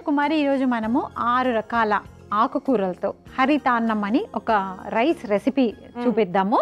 కుమారి ఈరోజు మనము ఆరు రకాల ఆకుకూరలతో హరితాన్నం అని ఒక రైస్ రెసిపీ చూపిద్దాము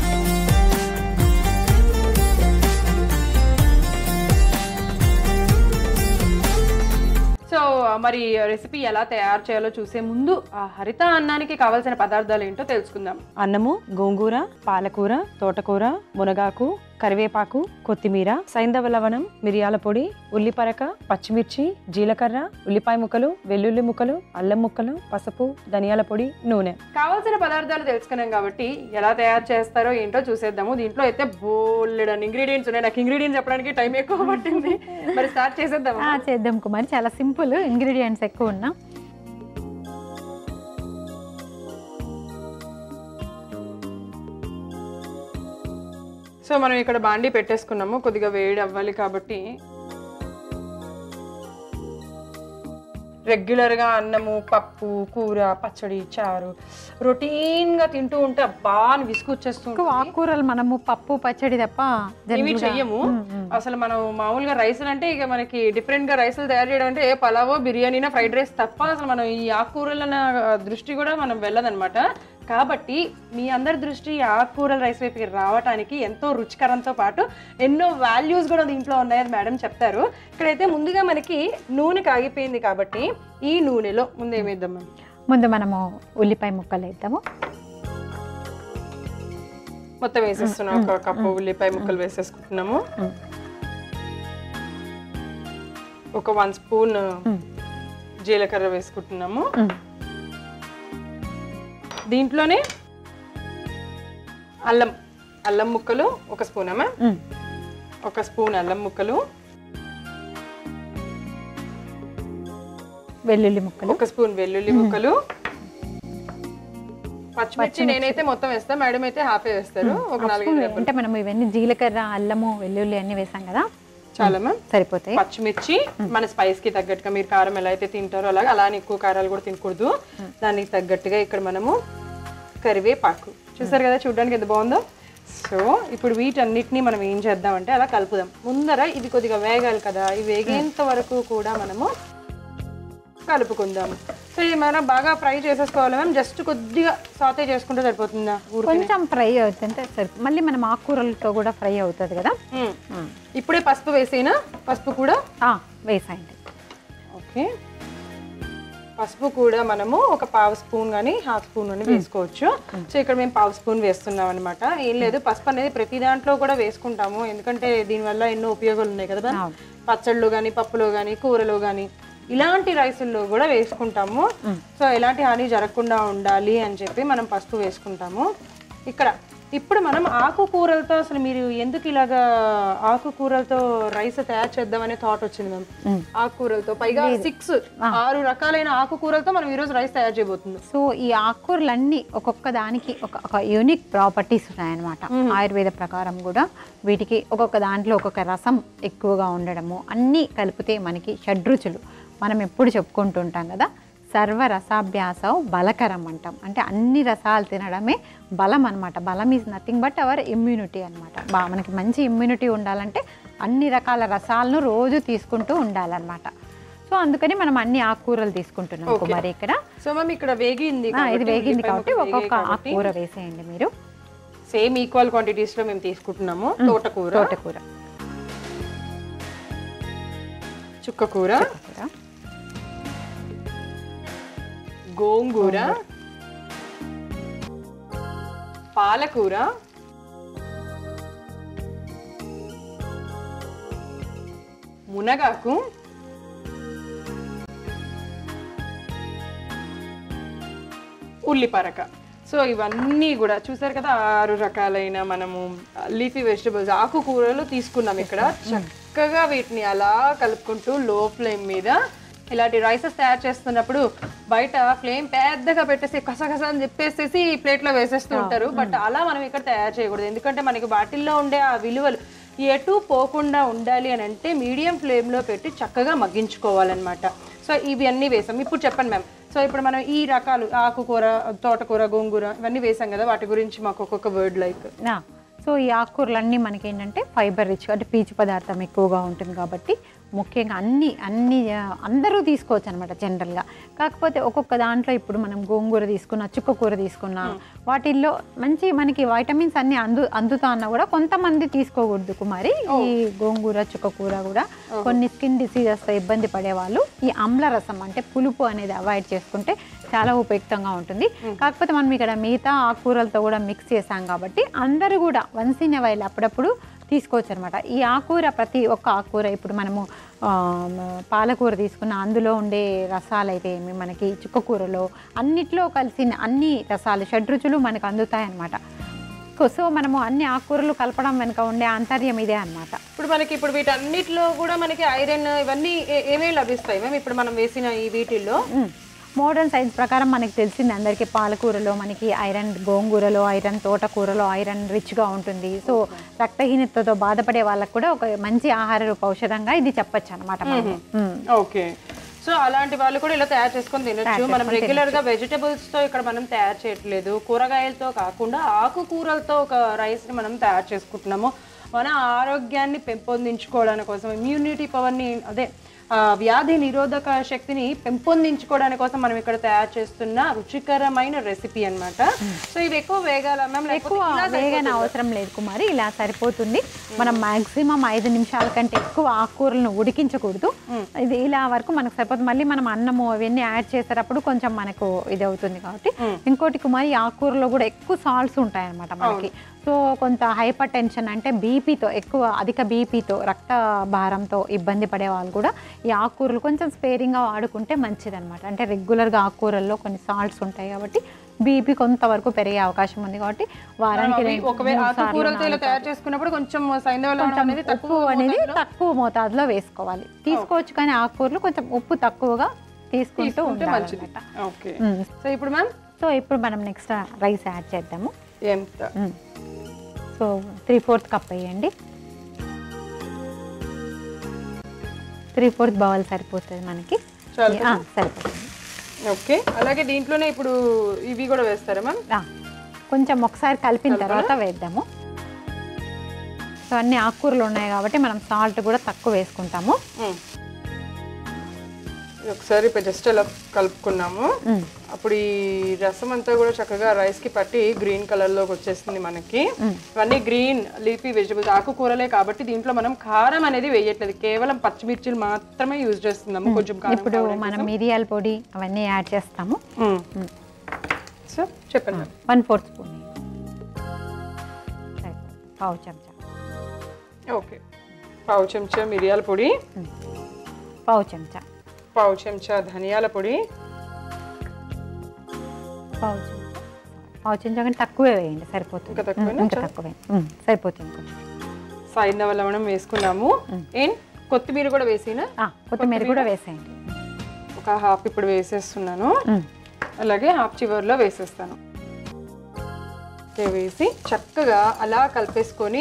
సో మరి రెసిపీ ఎలా తయారు చేయాలో చూసే ముందు ఆ హరిత అన్నానికి కావాల్సిన పదార్థాలు ఏంటో తెలుసుకుందాం అన్నము గోంగూర పాలకూర తోటకూర మునగాకు కరివేపాకు కొత్తిమీర సైంధవ లవణం మిరియాల పొడి ఉల్లిపరక పచ్చిమిర్చి జీలకర్ర ఉల్లిపాయ ముక్కలు వెల్లుల్లి ముక్కలు అల్లం ముక్కలు పసుపు ధనియాల పొడి నూనె కావాల్సిన పదార్థాలు తెలుసుకున్నాం కాబట్టి ఎలా తయారు చేస్తారో ఏంటో చూసేద్దాము దీంట్లో అయితే బోల్డ్ ఇంగ్రీడియంట్స్ ఉన్నాయి నాకు ఇంగ్రీడియంట్స్ చెప్పడానికి టైం ఎక్కువ పట్టింది మరి స్టార్ట్ చేసేద్దాం ఆ, చేద్దాం కుమారి చాలా సింపుల్ ఇంగ్రీడియంట్స్ ఎక్కువ ఉన్నా సో మనం ఇక్కడ బాండీ పెట్టేసుకున్నాము కొద్దిగా వేడి అవ్వాలి కాబట్టి రెగ్యులర్గా అన్నము పప్పు కూర పచ్చడి చారు రొటీన్గా తింటూ ఉంటే అబ్బా అని విసుకొచ్చేస్తూ ఎక్కువ ఆకుకూరలు మనము పప్పు పచ్చడి తప్ప ఇవి general గా- చెయ్యము మ్మ్, మ్మ్. అసలు మనం మామూలుగా రైసులు అంటే ఇక మనకి డిఫరెంట్ గా రైసులు తయారు చేయడం అంటే ఏ పలావో బిర్యానీనా ఫ్రైడ్ రైస్ తప్ప అసలు మనం ఈ ఆకుకూరల దృష్టి కూడా మనం వెళ్ళదన్నమాట కాబట్టి మీ అందరి దృష్టి ఈ ఆకుకూరల రైస్ వైపుకి రావడానికి ఎంతో రుచికరంతో పాటు ఎన్నో వాల్యూస్ కూడా దీంట్లో ఉన్నాయని మేడం చెప్తారు ఇక్కడైతే ముందుగా మనకి నూనె కాగిపోయింది కాబట్టి ఈ నూనెలో ముందు ఏమేద్దాం మనం ముందు మనము ఉల్లిపాయ ముక్కలు వేద్దాము మొత్తం వేసేస్తున్నాం ఒక కప్పు ఉల్లిపాయ ముక్కలు వేసేసుకుంటున్నాము మ్మ్. ఒక వన్ స్పూన్ మ్మ్. జీలకర్ర వేసుకుంటున్నాము మ్మ్. దీంట్లోనే అల్లం అల్లం ముక్కలు ఒక స్పూన్ అమ్మా మ్మ్. ఒక స్పూన్ అల్లం ముక్కలు వెల్లుల్లి ముక్కలు ఒక స్పూన్ వెల్లుల్లి ముక్కలు పచ్చిమిర్చి నేనైతే మొత్తం వేస్తా మేడం అయితే హాఫ్ వేస్తారు ఒక నాలుగైదు రెబ్బలు అంటే మనం ఇవన్నీ జీలకర్ర అల్లము వెల్లుల్లి అన్ని వేసాం కదా చాలమ్మా సరిపోతాయి పచ్చిమిర్చి మన స్పైస్ కి తగ్గట్టుగా మీరు కారం ఎలా అయితే తింటారో అలాగే అలానే ఎక్కువ కారాలు కూడా తినకూడదు దానికి తగ్గట్టుగా ఇక్కడ మనము కరివేపాకు చూసారు కదా చూడడానికి ఎంత బాగుందో సో ఇప్పుడు వీటన్నిటిని మనం ఏం చేద్దామంటే అలా కలుపుదాం ముందర ఇది కొద్దిగా వేగాలి కదా ఇవి వేగేంత వరకు కూడా మనము కలుపుకుందాం సో ఇది మనం బాగా ఫ్రై చేసేసుకోవాలి మ్యామ్ జస్ట్ కొద్దిగా సాతే చేసుకుంటే సరిపోతుందా ఊరు కొంచెం ఫ్రై అవుతుంటే సరి మళ్ళీ మనం ఆకుకూరలతో కూడా ఫ్రై అవుతుంది కదా ఇప్పుడే పసుపు వేసేనా పసుపు కూడా ఆ, వేసేయండి ఓకే పసుపు కూడా మనము ఒక పావు స్పూన్ కానీ హాఫ్ స్పూన్ అని వేసుకోవచ్చు సో ఇక్కడ మేము పావు స్పూన్ వేస్తున్నాం అనమాట ఏం లేదు పసుపు అనేది ప్రతి దాంట్లో కూడా వేసుకుంటాము ఎందుకంటే దీనివల్ల ఎన్నో ఉపయోగాలు ఉన్నాయి కదా మ్యామ్. అవును. పచ్చళ్ళు కానీ పప్పులో కానీ కూరలో కానీ ఇలాంటి రైసుల్లో కూడా వేసుకుంటాము సో ఎలాంటి హాని జరగకుండా ఉండాలి అని చెప్పి మనం పసుపు వేసుకుంటాము ఇక్కడ ఇప్పుడు మనం ఆకుకూరలతో అసలు మీరు ఎందుకు ఇలాగా ఆకుకూరలతో రైస్ తయారు చేద్దామనే థాట్ వచ్చింది మ్యామ్ ఆకుకూరలతో పైగా సిక్స్ ఆరు రకాలైన ఆకుకూరలతో మనం ఈరోజు రైస్ తయారు చేయబోతుంది సో ఈ ఆకుకూరలన్నీ ఒక్కొక్క దానికి ఒక ఒక యూనిక్ ప్రాపర్టీస్ ఉన్నాయన్నమాట ఆయుర్వేద ప్రకారం కూడా వీటికి ఒక్కొక్క దాంట్లో ఒక్కొక్క రసం ఎక్కువగా ఉండడము అన్నీ కలిపితే మనకి షడ్రుచులు మనం ఎప్పుడు చెప్పుకుంటూ ఉంటాం కదా సర్వరసాభ్యాసం బలకరం అంటాం అంటే అన్ని రసాలు తినడమే బలం అనమాట బలం is nothing but our immunity అనమాట బా మనకి మంచి ఇమ్యూనిటీ ఉండాలంటే అన్ని రకాల రసాలను రోజు తీసుకుంటూ ఉండాలన్నమాట సో అందుకని మనం అన్ని ఆకుకూరలు తీసుకుంటున్నాం కుమారి ఇక్కడ సో మ్యామ్ ఇక్కడ వేగింది ఆ, ఇది కాబట్టి, వేగింది ఉల్లిపాయ కాబట్టి ముక్కలు ఒక్కొక్క వేగాయి కాబట్టి ఆకుకూర వేసేయండి మీరు సేమ్ ఈక్వల్ క్వాంటిటీస్ లో మేము తీసుకుంటున్నాము తోటకూర తోటకూర చుక్కకూర కూర గోంగూర పాలకూర మునగాకు ఉల్లిపరక సో ఇవన్నీ కూడా చూసారు కదా ఆరు రకాలైన మనము లీఫీ వెజిటబుల్స్ ఆకుకూరలు తీసుకున్నాం ఇక్కడ చక్కగా వీటిని అలా కలుపుకుంటూ లో ఫ్లేమ్ మీద ఇలాంటి రైసెస్ తయారు చేస్తున్నప్పుడు బయట ఫ్లేమ్ పెద్దగా పెట్టేసి కసగస అని చెప్పేసేసి ప్లేట్లో వేసేస్తూ ఉంటారు బట్ అలా మనం ఇక్కడ తయారు చేయకూడదు ఎందుకంటే మనకి వాటిల్లో ఉండే ఆ విలువలు ఎటు పోకుండా ఉండాలి అని అంటే మీడియం ఫ్లేమ్లో పెట్టి చక్కగా మగ్గించుకోవాలన్నమాట సో ఇవి అన్నీ వేసాం ఇప్పుడు చెప్పండి మ్యామ్ సో ఇప్పుడు మనం ఈ రకాలు ఆకుకూర తోటకూర గోంగూర ఇవన్నీ వేసాం కదా వాటి గురించి మాకు ఒక్కొక్క వర్డ్ లైక్ నా సో ఈ ఆకుకూరలన్నీ మనకి ఏంటంటే ఫైబర్ రిచ్ అంటే పీచు పదార్థం ఎక్కువగా ఉంటుంది కాబట్టి ముఖ్యంగా అన్ని అన్ని ఆ, అందరూ తీసుకోవచ్చు అనమాట జనరల్గా కాకపోతే ఒక్కొక్క దాంట్లో ఇప్పుడు మనం గోంగూర తీసుకున్నా చుక్కకూర తీసుకున్నా వాటిల్లో మంచి మనకి వైటమిన్స్ అన్ని అందు అందుతా అన్నా కూడా కొంతమంది తీసుకోకూడదు కుమారి ఈ గోంగూర చుక్కకూర కూడా కొన్ని స్కిన్ డిసీజెస్తో ఇబ్బంది పడేవాళ్ళు ఈ ఆమ్ల రసం అంటే పులుపు అనేది అవాయిడ్ చేసుకుంటే చాలా ఉపయుక్తంగా ఉంటుంది కాకపోతే మనం ఇక్కడ మిగతా ఆకుకూరలతో కూడా మిక్స్ చేసాం కాబట్టి అందరూ కూడా వన్స్ ఇన్ వైల్ అప్పుడప్పుడు తీసుకోవచ్చు అనమాట ఈ ఆకుకూర ప్రతి ఒక్క ఆకుకూర ఇప్పుడు మనము ఆ, పాలకూర తీసుకున్న అందులో ఉండే రసాలు అయితే ఏమి మనకి చుక్కకూరలో అన్నిట్లో కలిసిన అన్ని రసాలు షడ్రుచులు మనకు అందుతాయి అన్నమాట సో మనము అన్ని ఆకుకూరలు కలపడం వెనుక ఉండే ఆంతర్యం ఇదే అన్నమాట ఇప్పుడు మనకి ఇప్పుడు వీటన్నిటిలో కూడా మనకి ఐరన్ ఇవన్నీ ఏ- ఏమేమి లభిస్తాయి మేము ఇప్పుడు మనం వేసిన ఈ వీటిల్లో మోడర్న్ సైన్స్ ప్రకారం మనకి తెలిసింది అందరికీ పాలకూరలో మనకి ఐరన్ గోంగూరలో ఐరన్ తోటకూరలో ఐరన్ రిచ్గా ఉంటుంది సో రక్తహీనతతో బాధపడే వాళ్ళకు కూడా ఒక మంచి ఆహార రూప ఔషధంగా ఇది చెప్పొచ్చు అనమాట ఓకే సో అలాంటి వాళ్ళు కూడా ఇలా తయారు చేసుకొని తినొచ్చు మనం రెగ్యులర్ గా వెజిటబుల్స్ తో ఇక్కడ మనం తయారు చేయట్లేదు కూరగాయలతో కాకుండా ఆకుకూరలతో ఒక రైస్ ని మనం తయారు చేసుకుంటున్నాము మన ఆరోగ్యాన్ని పెంపొందించుకోవడానికి కోసం ఇమ్యూనిటీ పవర్ని అదే ఆ, వ్యాధి నిరోధక శక్తిని పెంపొందించుకోవడానికి కోసం మనం ఇక్కడ తయారు చేస్తున్న రుచికరమైన రెసిపీ అన్నమాట సో ఇవి ఎక్కువ వేగాల మ్యామ్ ఎక్కువ వేగన అవసరం లేదు కుమారి ఇలా సరిపోతుంది మనం మాక్సిమం ఐదు నిమిషాల కంటే ఎక్కువ ఆకుకూరలను ఉడికించకూడదు ఇది ఇలా వరకు మనకు సరిపోతుంది మళ్ళీ మనం అన్నము అవన్నీ యాడ్ చేసేటప్పుడు కొంచెం మనకు ఇది అవుతుంది కాబట్టి ఇంకోటి కుమారి ఈ ఆకుకూరలో కూడా ఎక్కువ సాల్ట్స్ ఉంటాయి అన్నమాట మనకి సో కొంత హైపర్ టెన్షన్ అంటే బీపీతో ఎక్కువ అధిక బీపీతో రక్త భారంతో ఇబ్బంది పడే వాళ్ళు కూడా ఈ ఆకుకూరలు కొంచెం స్పేరింగ్గా వాడుకుంటే మంచిదన్నమాట అంటే రెగ్యులర్గా ఆకుకూరల్లో కొన్ని సాల్ట్స్ ఉంటాయి కాబట్టి బీపీ కొంతవరకు పెరిగే అవకాశం ఉంది కాబట్టి వారానికి రెండు- ఒకవేళ మూడు సార్లు, ఆకుకూరలతో ఇలా నాలుగు తయారు చేసుకున్నప్పుడు కొంచెం సైంధవ లవణం కొంచెం అనేది ఉప్పు తక్కువ అనేది తక్కువ మోతాదులో వేసుకోవాలి తీసుకోవచ్చు కానీ ఆకుకూరలు కొంచెం ఉప్పు తక్కువగా తీసుకుంటూ తీసుకుంటే మంచిది ఉండాలి ఓకే సో ఇప్పుడు మ్యామ్ సో ఇప్పుడు మనం నెక్స్ట్ రైస్ యాడ్ చేద్దాము ఎంత మ్మ్. సో త్రీ ఫోర్త్ కప్ వేయండి త్రీ ఫోర్త్ బౌల్ సరిపోతుంది మనకి చాలు ఆ, సరిపోతుంది ఓకే అలాగే దీంట్లోనే ఇప్పుడు ఇవి కూడా వేస్తారా మ్యామ్ ఆ, కొంచెం ఒకసారి కలిపిన తర్వాత వేద్దాము సో అన్ని ఆకుకూరలు ఉన్నాయి కాబట్టి మనం సాల్ట్ కూడా తక్కువ వేసుకుంటాము మ్మ్. ఇది ఒకసారి జస్ట్ అలా కలుపుకున్నాము మ్మ్. అప్పుడు ఈ రసం అంతా కూడా చక్కగా రైస్ కి పట్టి గ్రీన్ కలర్ లోకి వచ్చేస్తుంది మనకి ఇవన్నీ గ్రీన్ లీఫీ వెజిటబుల్స్ ఆకుకూరలే కాబట్టి దీంట్లో మనం కారం అనేది వేయట్లేదు కేవలం పచ్చిమిర్చిలు మాత్రమే యూజ్ చేస్తున్నాము కొంచెం కారం ఇప్పుడు మనం మిరియాల పొడి అవన్నీ యాడ్ చేస్తాము మ్మ్. సో చెప్పండి మ్యామ్ వన్ ఫోర్త్ స్పూన్ పావు చెంచా ఓకే పావు చెంచా మిరియాల పొడి పావు చెంచా పావు చెంచా ధనియాల పొడి పావు చెంచా పావు చెంచా కంటే తక్కువే వేయండి సరిపోతుంది ఇంకా తక్కువేనా? ఇంకా తక్కువే ఉమ్, సరిపోతుంది కొంచెం సైంధవ లవణం వేసుకున్నాము ఏం కొత్తిమీర కూడా వేసినా ఆ, కొత్తిమీర కూడా వేసేయండి ఒక హాఫ్ ఇప్పుడు వేసేస్తున్నాను ఉమ్, అలాగే హాఫ్ చివర్లో వేసేస్తాను ఓకే, వేసి చక్కగా అలా కలిపేసుకొని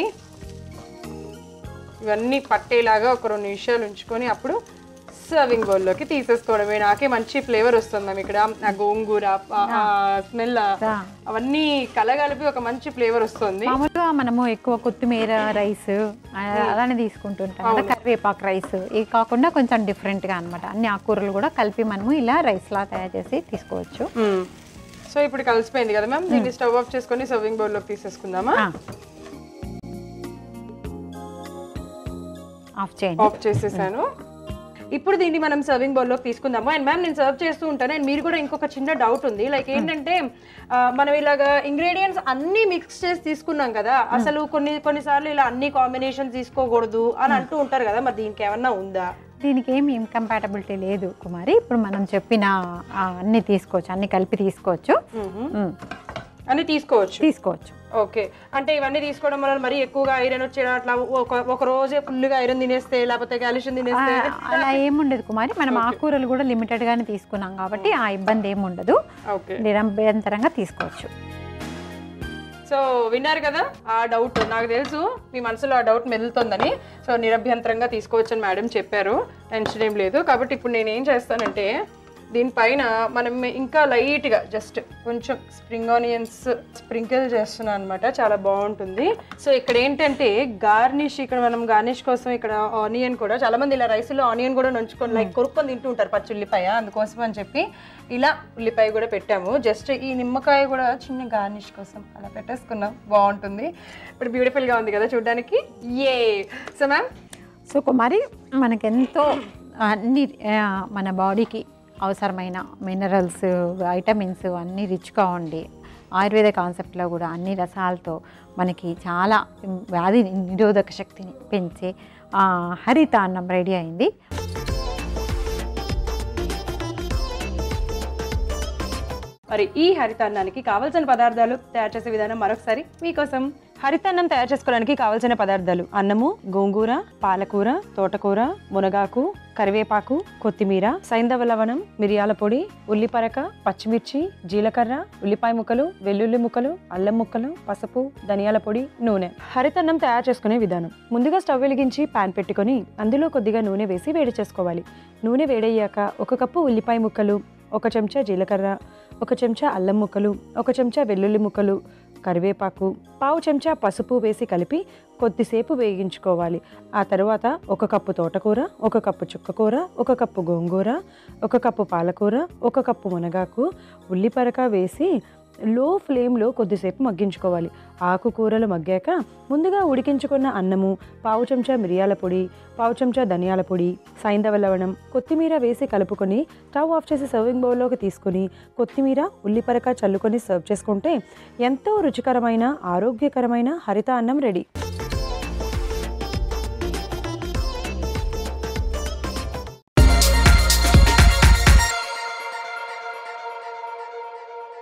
ఇవన్నీ పట్టేలాగా ఒక రెండు నిమిషాలు ఉంచుకొని అప్పుడు సర్వింగ్ బౌల్లోకి తీసేసుకోవడమే నాకే మంచి ఫ్లేవర్ వస్తుంది మ్యామ్ ఇక్కడ ఆ గోంగూర స్మెల్ ఆ. అవన్నీ కలగలిపి ఒక మంచి ఫ్లేవర్ వస్తుంది మామూలుగా మనము ఎక్కువ కొత్తిమీర రైస్ అలానే తీసుకుంటుంటాం కదా కరివేపాకు రైస్ ఇది కాకుండా కొంచెం డిఫరెంట్గా అన్నమాట అన్ని ఆకుకూరలు కూడా కలిపి మనము ఇలా రైస్లా తయారు చేసి తీసుకోవచ్చు మ్మ్. సో ఇప్పుడు కలిసిపోయింది కదా మ్యామ్ దీన్ని స్టవ్ ఆఫ్ చేసుకొని సర్వింగ్ బౌల్లోకి తీసేసుకుందామా ఆ. ఆఫ్ చేయండి ఆఫ్ చేసేసాను ఇప్పుడు దీన్ని మనం సర్వింగ్ బౌల్లోకి తీసుకుందాము అండ్ మ్యామ్ నేను సర్వ్ చేస్తూ ఉంటాను అండ్ మీరు కూడా ఇంకొక చిన్న డౌట్ ఉంది లైక్ ఏంటంటే ఆ, మనం ఇలాగా ఇంగ్రీడియంట్స్ అన్ని మిక్స్ చేసి తీసుకున్నాం కదా అసలు కొన్ని కొన్నిసార్లు ఇలా అన్ని కాంబినేషన్ తీసుకోకూడదు అని అంటూ ఉంటారు కదా మరి దీనికి ఏమన్నా ఉందా దీనికి ఏమి ఇన్కంపాటబిలిటీ లేదు కుమారి ఇప్పుడు మనం చెప్పిన ఆ, అన్ని తీసుకోవచ్చు అన్ని కలిపి తీసుకోవచ్చు ఉమ్, అని తీసుకోవచ్చు తీసుకోవచ్చు ఓకే అంటే ఇవన్నీ తీసుకోవడం వల్ల మరి ఎక్కువగా ఐరన్ వచ్చేయడం అట్లా ఒక ఒక రోజే ఫుల్గా ఐరన్ తినేస్తే లేకపోతే కాల్షియం ఆ, తినేస్తే అలా ఏముండదు కుమారి మనం ఆకుకూరలు కూడా లిమిటెడ్ గానే తీసుకున్నాం కాబట్టి ఆ ఇబ్బంది ఏమి ఉండదు ఓకే నిరంభ్యంతరంగా తీసుకోవచ్చు సో విన్నారు కదా ఆ డౌట్ నాకు తెలుసు మీ మనసులో ఆ డౌట్ మెదులుతుందని సో నిరభ్యంతరంగా తీసుకోవచ్చని మేడం చెప్పారు టెన్షన్ ఏం లేదు కాబట్టి ఇప్పుడు నేను ఏం చేస్తానంటే దీనిపైన మనం ఇంకా లైట్గా జస్ట్ కొంచెం స్ప్రింగ్ ఆనియన్స్ స్ప్రింకిల్ చేస్తున్నాను అనమాట చాలా బాగుంటుంది సో ఇక్కడ ఏంటంటే గార్నిష్ ఇక్కడ మనం గార్నిష్ కోసం ఇక్కడ ఆనియన్ కూడా చాలా మంది ఇలా రైస్లో ఆనియన్ కూడా నంచుకొని లైక్ కొరుక్కొని తింటూ ఉంటారు పచ్చి ఉల్లిపాయ అందుకోసం అని చెప్పి ఇలా ఉల్లిపాయ కూడా పెట్టాము జస్ట్ ఈ నిమ్మకాయ కూడా చిన్న గార్నిష్ కోసం అలా పెట్టేసుకున్నాం బాగుంటుంది ఇప్పుడు బ్యూటిఫుల్గా ఉంది కదా చూడడానికి ఏ సో మ్యామ్ సో కుమారి మనకెంతో అన్ని ఆ, మన బాడీకి అవసరమైన మినరల్స్ వైటమిన్స్ అన్నీ రిచ్గా ఉండి ఆయుర్వేద కాన్సెప్ట్లో కూడా అన్ని రసాలతో మనకి చాలా వ్యాధి నిరోధక శక్తిని పెంచే ఆ, హరిత అన్నం రెడీ అయింది మరి ఈ హరితాన్నానికి కావలసిన పదార్థాలు తయారు చేసే విధానం మరొకసారి మీకోసం హరితాన్నం తయారు చేసుకోవడానికి కావలసిన పదార్థాలు అన్నము గోంగూర పాలకూర తోటకూర మునగాకు కరివేపాకు కొత్తిమీర సైంధవ లవణం మిరియాల పొడి ఉల్లిపరక పచ్చిమిర్చి జీలకర్ర ఉల్లిపాయ ముక్కలు వెల్లుల్లి ముక్కలు అల్లం ముక్కలు పసుపు ధనియాల పొడి నూనె హరితన్నం తయారు చేసుకునే విధానం ముందుగా స్టవ్ వెలిగించి పాన్ పెట్టుకొని అందులో కొద్దిగా నూనె వేసి వేడి చేసుకోవాలి నూనె వేడయ్యాక ఒక కప్పు ఉల్లిపాయ ముక్కలు ఒక చెంచా జీలకర్ర ఒక చెంచా అల్లం ముక్కలు ఒక చెంచా వెల్లుల్లి ముక్కలు కరివేపాకు పావు చెంచా పసుపు వేసి కలిపి కొద్దిసేపు వేగించుకోవాలి ఆ తర్వాత ఒక కప్పు తోటకూర ఒక కప్పు చుక్కకూర ఒక కప్పు గోంగూర ఒక కప్పు పాలకూర ఒక కప్పు మునగాకు ఉల్లిపరక వేసి లో ఫ్లేమ్లో కొద్దిసేపు మగ్గించుకోవాలి ఆకుకూరలు మగ్గాక ముందుగా ఉడికించుకున్న అన్నము పావు చెంచా మిరియాల పొడి పావు చెంచా ధనియాల పొడి సైంధవ లవణం కొత్తిమీర వేసి కలుపుకొని స్టవ్ ఆఫ్ చేసి సర్వింగ్ బౌల్లోకి తీసుకొని కొత్తిమీర ఉల్లిపరక చల్లుకొని సర్వ్ చేసుకుంటే ఎంతో రుచికరమైన ఆరోగ్యకరమైన హరిత అన్నం రెడీ